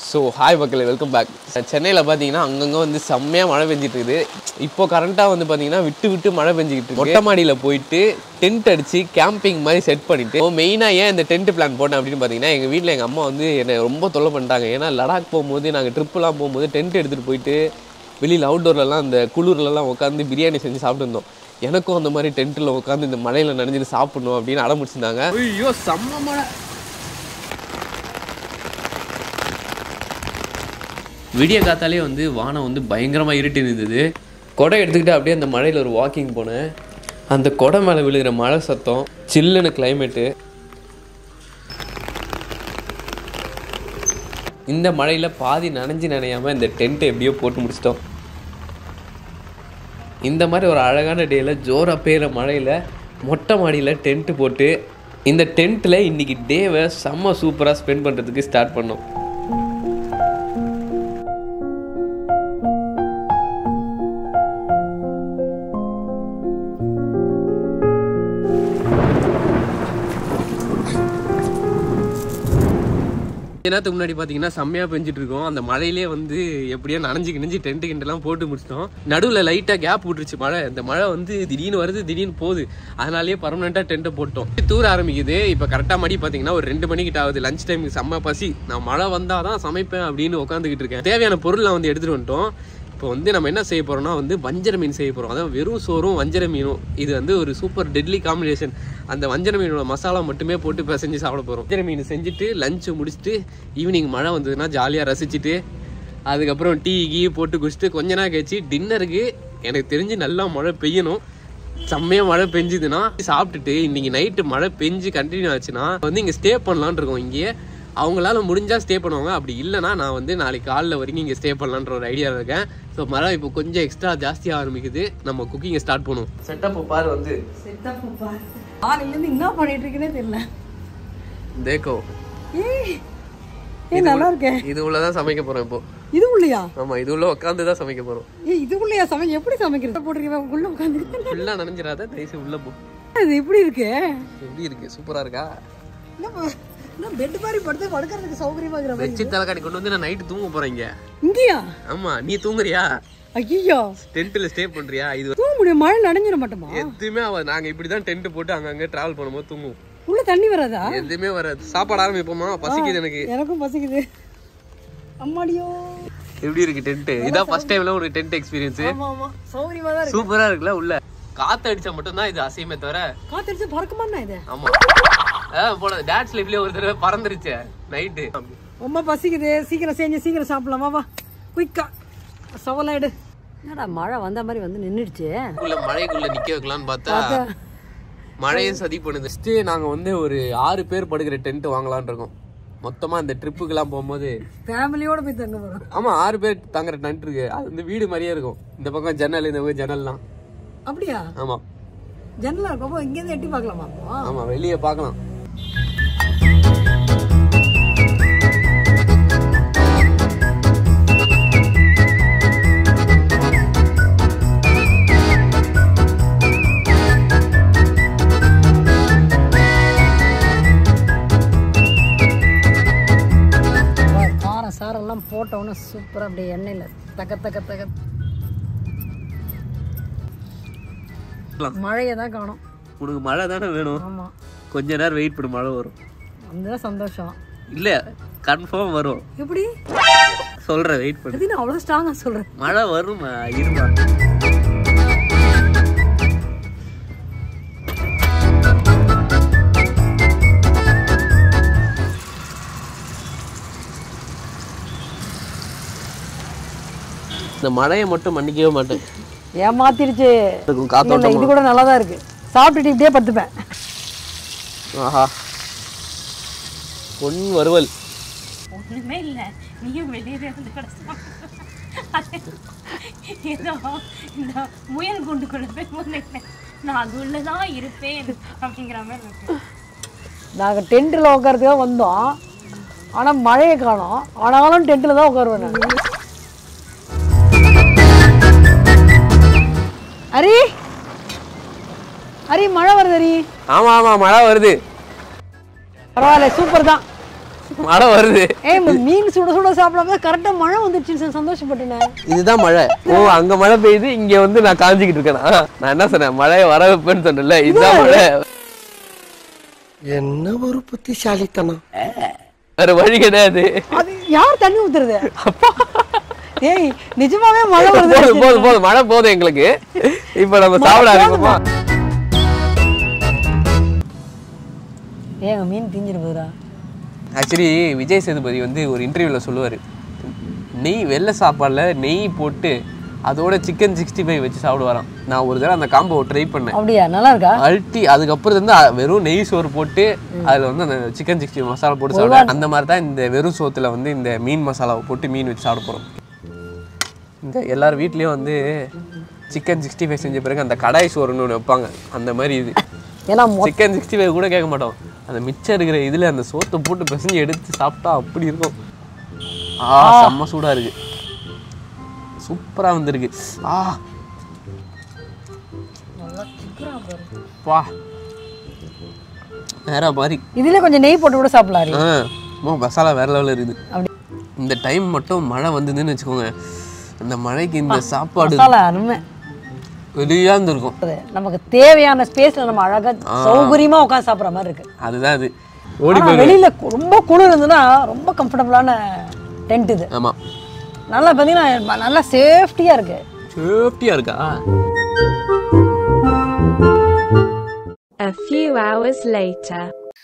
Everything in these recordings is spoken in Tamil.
ஸோ ஹாய் மக்களே வெல்கம் பேக் சென்னையில் பார்த்தீங்கன்னா அங்கங்கே வந்து செம்மையாக மழை பெஞ்சிட்டு இருக்குது இப்போ கரண்ட்டாக வந்து பார்த்தீங்கன்னா விட்டு விட்டு மழை பெஞ்சிக்கிட்டு இருக்கு மொட்டை மாடியில் போயிட்டு டென்ட் அடித்து கேம்பிங் மாதிரி செட் பண்ணிட்டு மெயினாக ஏன் இந்த டென்ட் பிளான் போட்டேன் அப்படின்னு பார்த்தீங்கன்னா எங்கள் வீட்டில் எங்கள் அம்மா வந்து என்னை ரொம்ப தொல்லை பண்ணிட்டாங்க ஏன்னா லடாக் போகும்போது நாங்கள் ட்ரிப்புலாம் போகும்போது டென்ட் எடுத்துகிட்டு போயிட்டு வெளியில் அவுட்டோர்லலாம் அந்த குளிர்லலாம் உட்காந்து பிரியாணி செஞ்சு சாப்பிட்டு இருந்தோம் எனக்கும் அந்த மாதிரி டென்ட்டில் உட்காந்து இந்த மழையில் நனைஞ்சிட்டு சாப்பிடணும் அப்படின்னு அடம் முடிச்சிருந்தாங்க ஐயோ செம்ம மழை விடிய காத்தாலே வந்து வானம் வந்து பயங்கரமாக இருட்டி இருந்தது கொடை எடுத்துக்கிட்டு அப்படியே அந்த மழையில் ஒரு வாக்கிங் போனேன் அந்த கொடை மேலே விழுகிற மழை சத்தம் சில்லுன்னு கிளைமேட்டு இந்த மழையில் பாதி நனைஞ்சு நனையாமல் இந்த டென்ட்டை எப்படியோ போட்டு முடிச்சிட்டோம் இந்த மாதிரி ஒரு அழகான டேயில் ஜோராக பெய்கிற மழையில் மொட்டை மாடியில் டென்ட்டு போட்டு இந்த டென்ட்டில் இன்றைக்கி டேவை செம்ம சூப்பராக ஸ்பெண்ட் பண்ணுறதுக்கு ஸ்டார்ட் பண்ணோம் கொஞ்ச நேரத்துக்கு முன்னாடி பார்த்தீங்கன்னா செம்மையாக பெஞ்சிட்டு இருக்கோம் அந்த மழையிலே வந்து எப்படியோ நனைஞ்சு கிணிஞ்சு டென்ட் கிண்டெல்லாம் போட்டு முடிச்சிட்டோம் நடுவில் லைட்டாக கேப் விட்டுருச்சு மழை இந்த மழை வந்து திடீர்னு வருது திடீர்னு போகுது அதனாலேயே பர்மனெண்ட்டாக டென்ட்டை போட்டோம் தூர ஆரம்பிக்குது இப்போ கரெக்டாக மணி பார்த்தீங்கன்னா ஒரு ரெண்டு மணிக்கிட்ட ஆகுது லஞ்ச் டைமுக்கு செம்ம பசி நான் மழை வந்தால் தான் சமைப்பேன் அப்படின்னு உட்காந்துக்கிட்டு இருக்கேன் தேவையான பொருள்லாம் வந்து எடுத்துகிட்டு வந்துட்டோம் இப்போ வந்து நம்ம என்ன செய்ய போறோம்னா வந்து வஞ்சர மீன் செய்ய போகிறோம் அதாவது வெறும் சோறும் வஞ்சர மீனும் இது வந்து ஒரு சூப்பர் டெட்லி காம்பினேஷன் அந்த வஞ்சர மீனோட மசாலா மட்டுமே போட்டு பிசைஞ்சு சாப்பிட போகிறோம் வஞ்சர மீன் செஞ்சுட்டு லஞ்சு முடிச்சுட்டு ஈவினிங் மழை வந்ததுன்னா ஜாலியாக ரசிச்சுட்டு அதுக்கப்புறம் டீ கீ போட்டு குடிச்சிட்டு கொஞ்ச நேரம் கழிச்சு டின்னருக்கு எனக்கு தெரிஞ்சு நல்லா மழை பெய்யணும் செம்மையாக மழை பெஞ்சுதுன்னா சாப்பிட்டுட்டு இன்னைக்கு நைட்டு மழை பெஞ்சு கண்டினியூ ஆச்சுன்னா வந்து இங்கே ஸ்டே பண்ணலான்னு இருக்கோம் இங்கேயே அவங்களால முடிஞ்சா ஸ்டே பண்ணுவாங்க அப்படி இல்லைனா நான் வந்து நாளைக்கு காலைல வரைக்கும் இங்கே ஸ்டே பண்ணலான்ற ஒரு ஐடியா இருக்கேன் ஸோ மழை இப்போ கொஞ்சம் எக்ஸ்ட்ரா ஜாஸ்தியாக ஆரம்பிக்குது நம்ம குக்கிங்கை ஸ்டார்ட் பண்ணுவோம் செட்டப் பாரு வந்து செத்தப்பா காலையிலேருந்து என்ன பண்ணிட்டு இருக்கேனே தெரியல தேக்கோ ஏய் ஏய் நல்லா இருக்கே இது உள்ளதான் சமைக்க போறோம் இப்போ இது உள்ளையா ஆமா இது உள்ள உட்காந்து தான் சமைக்க போறோம் ஏய் இது உள்ளையா சமை எப்படி சமைக்கிறது போட்டிருக்கேன் உள்ள உட்காந்து ஃபுல்லா நனைஞ்சிடாத தயவுசெய்து உள்ள போ இது இப்படி இருக்கு எப்படி இருக்கு சூப்பரா இருக்கா என்ன பெட் மாதிரி படுத்து படுக்கிறதுக்கு சௌகரியமா இருக்கிற மாதிரி வச்சு தலைக்காணி கொண்டு வந்து நான் நைட்டு தூங்க போறேன் இங்க இங்கேயா ஆமா நீ தூங்குறியா ஐயோ டென்ட்ல ஸ்டே பண்றியா இது தூங்க முடியும் மழை நனைஞ்சிட மாட்டோமா எதுவுமே ஆகாது நாங்க இப்படிதான் டென்ட் போட்டு அங்கங்க டிராவல் பண்ணும்போது தூங்குவோம் உள்ள தண்ணி வராதா எதுவுமே வராது சாப்பாடு ஆரம்பிப்போமா பசிக்குது எனக்கு எனக்கும் பசிக்குது அம்மாடியோ எப்படி இருக்கு டென்ட் இதான் ஃபர்ஸ்ட் டைம்ல ஒரு டென்ட் எக்ஸ்பீரியன்ஸ் ஆமா ஆமா சௌகரியமா தான் இருக்கு சூப்பரா இருக்குல்ல உள்ள காத்து அடிச்சா மட்டும் தான் இது அசையுமே தவிர காத்தடிச்சு பறக்குமா இது ஆமா ஆ போன டான்ஸ் லைஃப்லயே ஒரு தடவை பறந்துருச்சு நைட்டு ரொம்ப பசிக்குது சீக்கிரம் செஞ்சு சீக்கிரம் சாப்பிடலாம் வா குயிக்கா சவலாயிடு என்னடா மழை வந்த மாதிரி வந்து நின்றுடுச்சு உள்ள மழைக்குள்ள நிக்க வைக்கலாம்னு பார்த்தா மழையும் சதி பண்ணுது ஃபர்ஸ்ட் நாங்க வந்து ஒரு ஆறு பேர் படுக்கிற டென்ட் வாங்கலாம்னு இருக்கோம் மொத்தமா இந்த ட்ரிப்புக்கெல்லாம் போகும்போது ஃபேமிலியோட போய் தங்க போறோம் ஆமா ஆறு பேர் தங்குற டென்ட் இருக்கு அது வந்து வீடு மாதிரியே இருக்கும் இந்த பக்கம் ஜன்னல் இந்த பக்கம் ஜன்னல்லாம் அப்படியா ஆமா ஜன்னலா இருக்கும் அப்போ இங்கேருந்து எட்டி பார்க்கலாமா அப்போ ஆமா வெளியே பார்க்கலாம் காரம் சாரெல்லாம் போட்டோன்னே சூப்பராக அப்படியே எண்ணெயில் தக்க தக்க தக்க மழையை தான் காணும் உனக்கு மழை தானே வேணும் ஆமாம் கொஞ்ச நேரம் வெயிட் பண்ணு மழை வரும் அதுதான் சந்தோஷம் இல்ல கன்ஃபார்ம் வரும் எப்படி சொல்றேன் வெயிட் பண்ணு அது நான் அவ்வளோ ஸ்ட்ராங்காக சொல்கிறேன் மழை வரும் இருமா இந்த மழையை மட்டும் மன்னிக்கவே மாட்டேன் ஏமாத்திருச்சு இருக்கும் இல்லை காத்தோட்டம் இது கூட நல்லா தான் இருக்கு சாப்பிட்டுட்டு இப்படியே படுத்துப்பேன் ஆஹா பொன் வறுவல் ஒண்ணுமே இல்ல நீயும் வெளியே இருந்து கிடச்சா ஏதோ இந்த முயல் குண்டுக்குள்ள போய் முன்னேன் நான் அது உள்ளதான் இருப்பேன் அப்படிங்கிற மாதிரி இருக்கு நாங்கள் டென்ட்டில் உட்காரதுக்காக வந்தோம் ஆனால் மழையை காணோம் ஆனாலும் டென்ட்டில் தான் உட்காருவேன் நான் ஹரி ஹரி மழை வருது ஹரி ஆமா ஆமா மழை வருது பரவாயில்ல சூப்பர் தான் மழை வருது ஏய் மீன் சுட சுட சாப்பிடாம கரெக்டா மழை வந்துடுச்சு சந்தோஷப்பட்டேன் இதுதான் மழை ஓ அங்க மழை பெய்யுது இங்க வந்து நான் காஞ்சிக்கிட்டு இருக்கேனா நான் என்ன சொன்னேன் மழையை வர வைப்பேன்னு சொன்னேன்ல இதுதான் மழை என்ன ஒரு புத்திசாலித்தனம் வேற வழி கிடையாது அது யார் தண்ணி ஊத்துறது ஏய் நிஜமாவே மழை வருது போதும் போதும் போதும் மழை போதும் எங்களுக்கு இப்ப நம்ம சாப்பிட ஆரம்பிப்போமா ஏங்க மீன் திஞ்சிரு போதுடா ஆக்சுவலி விஜய் சேதுபதி வந்து ஒரு இன்டர்வியூவில் சொல்லுவார் நெய் வெள்ளை சாப்பாடில் நெய் போட்டு அதோட சிக்கன் சிக்ஸ்டி ஃபைவ் வச்சு சாப்பிடுவாராம் நான் ஒரு தடவை அந்த காம்போ ட்ரை பண்ணேன் அப்படியா நல்லா இருக்கா அல்ட்டி அதுக்கப்புறம் வந்து அ- வெறும் நெய் சோறு போட்டு அதில் வந்து அந்த சிக்கன் சிக்ஸ்டி மசாலா போட்டு சாப்பிடுவேன் அந்த மாதிரி தான் இந்த வெறும் சோத்துல வந்து இந்த மீன் மசாலாவை போட்டு மீன் வச்சு சாப்பிட போகிறோம் இந்த எல்லார் வீட்லேயும் வந்து சிக்கன் சிக்ஸ்டி ஃபைவ் செஞ்ச பிறகு அந்த கடாய் சோறுன்னு ஒன்று வைப்பாங்க அந்த மாதிரி இது ஏன்னா மொ- சிக்கன் சிக்ஸ்டி ஃபைவ் கூட கேட்க மாட்டோம் அந்த மிச்சம் இருக்கிற இதில் அந்த சோத்தை போட்டு பிசைஞ்சு எடுத்து சாப்பிட்டா அப்படி இருக்கும் ஆ செம்ம சூடாக இருக்கு சூப்பராக வந்திருக்கு ஆ வா வேற மாதிரி இதுல கொஞ்சம் நெய் போட்டு கூட சாப்பிடலாம் ஆ அம்மா, மசாலா வேற லெவலில் இருக்குது அப்படி இந்த டைம் மட்டும் மழை வந்ததுன்னு வச்சுக்கோங்க அந்த மழைக்கு இந்த சாப்பாடு மசாலா அருமை வெளியாக இருந்திருக்கும் அது நமக்கு தேவையான ஸ்பேஸ்ல நம்ம அழகா சௌகரியமா உட்காந்து சாப்பிடுற மாதிரி இருக்கு அதுதான் அது ஓடி ஆனா வெளியில கு- ரொம்ப குளிர் இருந்ததுன்னா ரொம்ப கம்ஃபர்டபுளான டென்ட் இது ஆமாம் நல்லா பார்த்தீங்கன்னா நல்லா சேஃப்டியா இருக்கு சேஃப்டியாக இருக்கா A few hours later.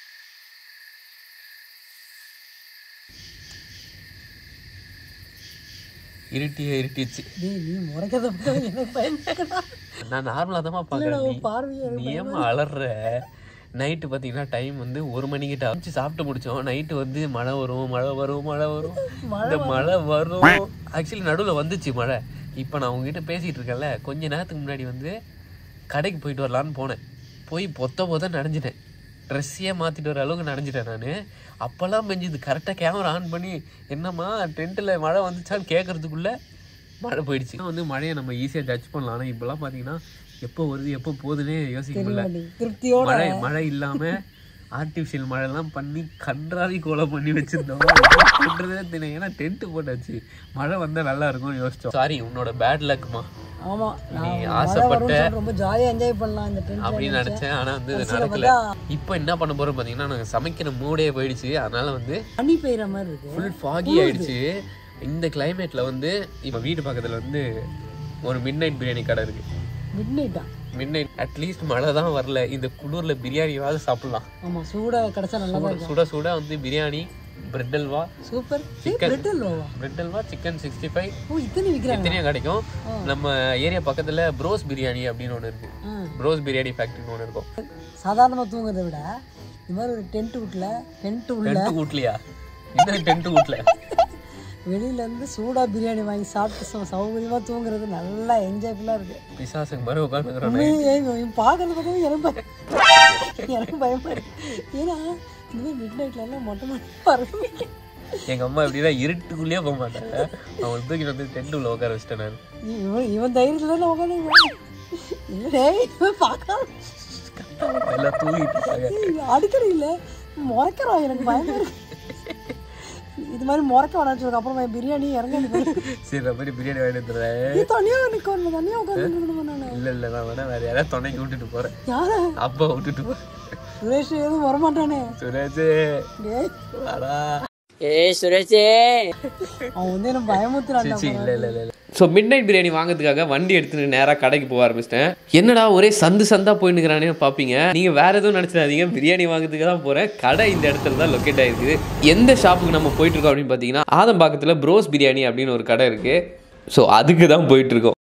இருட்டியே இருட்டிச்சு நீ முறைக்கிறத நான் நார்மலாக தான் பார்க்குறேன் பார்வையே நீ ஏமா அலற நைட்டு பார்த்தீங்கன்னா டைம் வந்து ஒரு மணிக்கிட்ட அரைச்சு சாப்பிட்டு முடிச்சோம் நைட்டு வந்து மழை வரும் மழை வரும் மழை வரும் இந்த மழை வரும் ஆக்சுவலி நடுவில் வந்துச்சு மழை இப்போ நான் உங்ககிட்ட பேசிகிட்டு இருக்கேன்ல கொஞ்ச நேரத்துக்கு முன்னாடி வந்து கடைக்கு போயிட்டு வரலான்னு போனேன் போய் பொத்த பொத்த நனைஞ்சிட்டேன் ட்ரெஸ்ஸையே மாற்றிட்டு வர அளவுக்கு நனைஞ்சிட்டேன் நான் அப்போல்லாம் பெஞ்சுது கரெக்டாக கேமரா ஆன் பண்ணி என்னம்மா டென்ட்டில் மழை வந்துச்சான்னு கேட்கறதுக்குள்ள மழை போயிடுச்சு வந்து மழையை நம்ம ஈஸியாக ஜட்ஜ் பண்ணலாம் ஆனால் இப்போலாம் பார்த்தீங்கன்னா எப்போ வருது எப்போ போகுதுன்னே யோசிக்க முடியல திருப்தியோட மழை மழை இல்லாம ஆர்டிஃபிஷியல் மழைலாம் பண்ணி கன்றாவி கோலம் பண்ணி வச்சிருந்தோம் என்ன பண்றதே தெரியல ஏன்னா டென்ட் போட்டாச்சு மழை வந்தா நல்லா இருக்கும்னு யோசிச்சோம் சாரி உன்னோட பேட் லக்மா ஆமா நீ நான் ஆசைப்பட்ட ரொம்ப ஜாலியா என்ஜாய் பண்ணலாம் இந்த டென்ட் அப்படின்னு நினைச்சேன் ஆனா வந்து இது நடக்கல இப்போ என்ன பண்ண போறோம் பாத்தீங்கன்னா நாங்க சமைக்கிற மூடே போயிடுச்சு அதனால வந்து பனி பெய்யற மாதிரி இருக்கு ஃபுல் ஃபாகி ஆயிடுச்சு இந்த கிளைமேட்ல வந்து இப்போ வீடு பக்கத்துல வந்து ஒரு மிட் நைட் பிரியாணி கடை இருக்கு மிட் நைட்டா மிட் நைட் அட்லீஸ்ட் மழை தான் வரல இந்த குளிர்ல பிரியாணியாவது சாப்பிடலாம் ஆமா சூடா கிடைச்சா நல்லா சுட சுட சுட வந்து biryani bread halwa super Chicken. Bread அல்வாவா bread halwa chicken sixty five ஓ இத்தனை விக்கிறாங்க இத்தனையும் கிடைக்கும் நம்ம ஏரியா பக்கத்துல ப்ரோஸ் பிரியாணி அப்படின்னு ஒன்று இருக்கு ப்ரோஸ் பிரியாணி ஃபேக்ட்ரின்னு ஒன்று இருக்கும் சாதாரணமா தூங்குறதை விட இந்த மாதிரி ஒரு டென்ட் வீட்ல டென்ட் உள்ள டென்ட் வீட்லையா என்ன டென்ட் வீட்ல வெளியில இருந்து சூடா பிரியாணி வாங்கி சாப்பிட்டு சௌ- சௌகரியமா தூங்குறது நல்லா என்ஜாய்ஃபுல்லா இருக்கு பிசாசுக்கு மாதிரி உட்காந்துக்கிறோம் உண்மையே பார்க்கறது பார்த்தா எனக்கு பயம் எனக்கு பயமா இருக்கு ஏன்னா இந்த மாதிரி மிட் நைட்ல எல்லாம் மொட்டை மொட்டை பறவை எங்க அம்மா எப்படின்னா இருட்டுக்குள்ளேயே போக மாட்டாங்க அவங்க தூக்கி வந்து டென்ட் உள்ள உட்கார வச்சிட்டேன் நான் இவன் இவன் தைரியத்துல தான் உட்காந்து இல்லடே இவன் பார்க்காம எல்லாம் தூங்கிட்டு இருக்காங்க அடிக்கடி இல்ல முறைக்கிறான் எனக்கு பயமா இருக்கு இது மாதிரி முறைக்க வேணாம்னு சொல்லுங்க அப்புறம் என் பிரியாணி இறங்க சரி நான் போய் பிரியாணி வாங்கிட்டு வந்துடுறேன் நீ தனியா நிக்கணும் தனியா உட்காந்து இருக்கணுமா நானு இல்ல இல்ல நான் வேணா வேற யாராவது துணைக்கு விட்டுட்டு போறேன் யார அப்பா விட்டுட்டு போறேன் சுரேஷ் எதுவும் வரமாட்டானே சுரேஷ் டேய் வாடா அவன் வந்து என்ன பயமுத்துறான்டா சீ, இல்ல இல்ல இல்ல இல்ல ஸோ மிட் நைட் பிரியாணி வாங்குறதுக்காக வண்டி எடுத்துட்டு நேராக கடைக்கு போக ஆரம்பிச்சிட்டேன் என்னடா ஒரே சந்து சந்தா போயின்னுக்கிறானே பார்ப்பீங்க நீங்க வேற எதுவும் நினைச்சிடாதீங்க பிரியாணி வாங்குறதுக்கு தான் போறேன் கடை இந்த இடத்துல தான் லொக்கேட் ஆயிருக்குது எந்த ஷாப்புக்கு நம்ம போயிட்டு இருக்கோம் அப்படின்னு பார்த்தீங்கன்னா ஆதம்பாக்கத்தில் ப்ரோஸ் பிரியாணி அப்படின்னு ஒரு கடை இருக்கு ஸோ அதுக்கு தான் போயிட்டு இருக்கோம்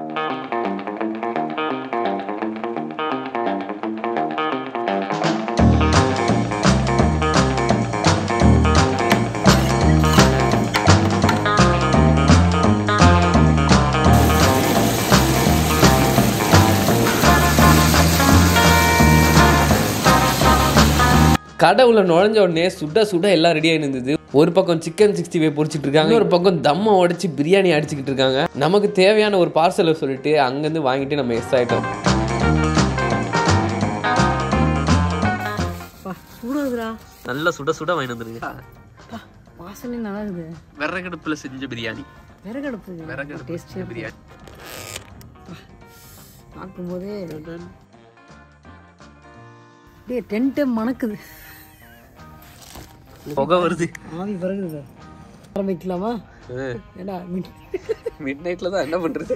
கடை உள்ள நுழைஞ்ச உடனே சுட சுட எல்லாம் ரெடியாக இருந்தது ஒரு பக்கம் சிக்கன் சிக்ஸ்டி ஃபைவ் பொரிச்சிட்டு இருக்காங்க ஒரு பக்கம் தம்மை உடைச்சு பிரியாணி அடிச்சுக்கிட்டு இருக்காங்க நமக்கு தேவையான ஒரு பார்சலை சொல்லிட்டு அங்கேருந்து வாங்கிட்டு நம்ம எஸ் ஆயிட்டோம் சூடாதுடா நல்லா சுட சுட வாங்கிட்டு வந்துருங்க வாசனை நல்லா இருக்குது விறகடுப்புல செஞ்ச பிரியாணி விறகடுப்பு விறகடுப்பு டேஸ்டியாக செஞ்ச பிரியாணி பார்க்கும்போதே அப்படியே டென்ட்டே மணக்குது புகை வருது ஆவி பிறகுது சார் ஆரம்பிக்கலாமா ஏடா மிட் மிட் நைட்ல தான் என்ன பண்றது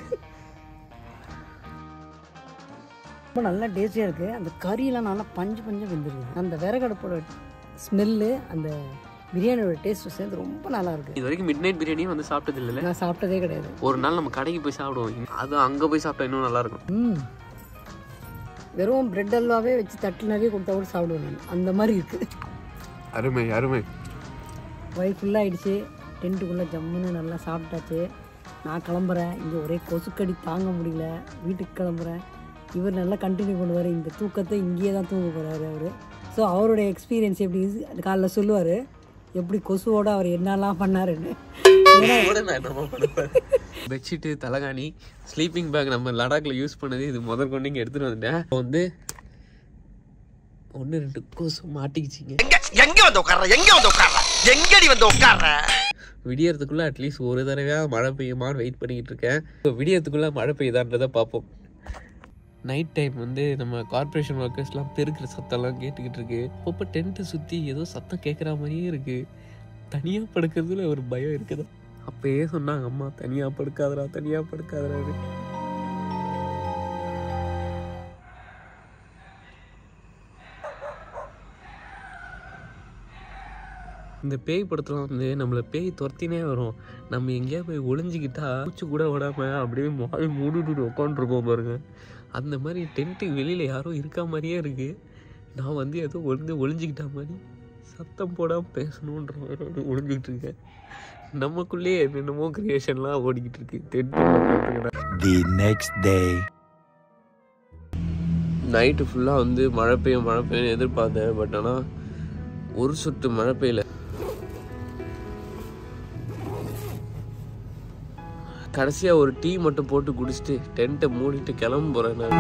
ரொம்ப நல்லா டேஸ்டியாக இருக்குது அந்த கறியெல்லாம் நல்லா பஞ்சு பஞ்சு வெந்துருக்குது அந்த விறகடுப்போட ஸ்மெல்லு அந்த பிரியாணியோட டேஸ்ட் சேர்ந்து ரொம்ப நல்லா இருக்குது இது வரைக்கும் மிட் நைட் பிரியாணியும் வந்து சாப்பிட்டது இல்லைல்ல நான் சாப்பிட்டதே கிடையாது ஒரு நாள் நம்ம கடைக்கு போய் சாப்பிடுவோம் அது அங்க போய் சாப்பிட்டா இன்னும் நல்லா இருக்கும் ம் வெறும் பிரெட் அல்வாவே வச்சு தட்டு நிறைய கொடுத்தா கூட சாப்பிடுவேன் நான் அந்த மாதிரி இருக்குது அருமை அருமை வயிறு ஃபுல்லாகிடுச்சு டென்ட்டுக்குள்ளே ஜம்முன்னு நல்லா சாப்பிட்டாச்சு நான் கிளம்புறேன் இங்கே ஒரே கொசுக்கடி தாங்க முடியல வீட்டுக்கு கிளம்புறேன் இவர் நல்லா கண்டினியூ பண்ணுவார் இந்த தூக்கத்தை இங்கேயே தான் தூங்க போகிறாரு அவர் ஸோ அவருடைய எக்ஸ்பீரியன்ஸ் எப்படி இருக்கு? அது காலைல சொல்லுவார் எப்படி கொசுவோட அவர் என்னெல்லாம் பண்ணாருன்னு பெட்ஷீட்டு தலகாணி ஸ்லீப்பிங் பேக் நம்ம லடாக்ல யூஸ் பண்ணது இது முதல் கொண்டு இங்கே எடுத்துட்டு வந்துட்டேன் இப்போ வந்து ஒன்று ரெண்டு கொசு மாட்டிக்கிச்சிங்க எங்க வந்து உட்கார்ற எங்க வந்து உட்கார்ற எங்கடி வந்து உட்கார்ற விடியறதுக்குள்ள அட்லீஸ்ட் ஒரு தடவையாக மழை பெய்யுமான்னு வெயிட் பண்ணிக்கிட்டு இருக்கேன் இப்போ விடியறதுக்குள்ள மழை பெய்யுதான்றதை பார்ப்போம் நைட் டைம் வந்து நம்ம கார்ப்பரேஷன் ஒர்க்கர்ஸ்லாம் பெருக்கிற சத்தம்லாம் கேட்டுக்கிட்டு இருக்கு அப்பப்போ டென்ட்டை சுற்றி ஏதோ சத்தம் கேட்குற மாதிரியே இருக்கு தனியாக படுக்கிறதுல ஒரு பயம் இருக்குதா அப்பயே சொன்னாங்க அம்மா தனியாக படுக்காதடா தனியாக படுக்காதடான்னு இந்த பேய் படத்துல வந்து நம்மளை பேய் துரத்தினே வரும் நம்ம எங்கேயா போய் ஒளிஞ்சிக்கிட்டா மூச்சு கூட விடாம அப்படியே மாறி மூடிட்டு உட்காந்துருக்கோம் பாருங்க அந்த மாதிரி டென்ட்டுக்கு வெளியில யாரோ இருக்க மாதிரியே இருக்கு நான் வந்து ஏதோ ஒளிந்து ஒளிஞ்சிக்கிட்ட மாதிரி சத்தம் போடாம பேசணுன்ற மாதிரி வந்து ஒளிஞ்சிக்கிட்டு இருக்கேன் நமக்குள்ளேயே என்னென்னமோ கிரியேஷன்லாம் ஓடிக்கிட்டு இருக்கு tent The next day. Night ஃபுல்லாக வந்து மழை பெய்யும் மழை பெய்யும் எதிர்பார்த்தேன் பட் ஆனால் ஒரு சொட்டு மழை பெய்யல கடைசியாக ஒரு டீ மட்டும் போட்டு குடிச்சிட்டு டென்ட்டை மூடிட்டு கிளம்ப போகிறேன் நான்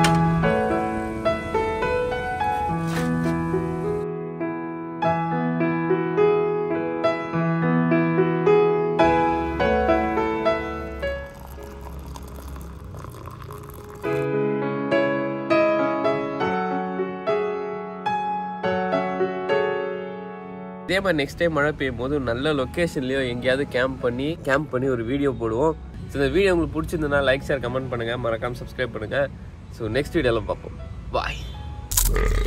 இதே மாதிரி நெக்ஸ்ட் டைம் மழை பெய்யும் போது ஒரு நல்ல லொக்கேஷன்லயோ எங்கேயாவது கேம்ப் பண்ணி கேம்ப் பண்ணி ஒரு வீடியோ போடுவோம் ஸோ இந்த வீடியோ உங்களுக்கு பிடிச்சிருந்ததுன்னா லைக் ஷேர் கமெண்ட் பண்ணுங்க மறக்காம சப்ஸ்கிரைப் பண்ணுங்க ஸோ நெக்ஸ்ட் வீடியோவில் பார்ப்போம் பாய்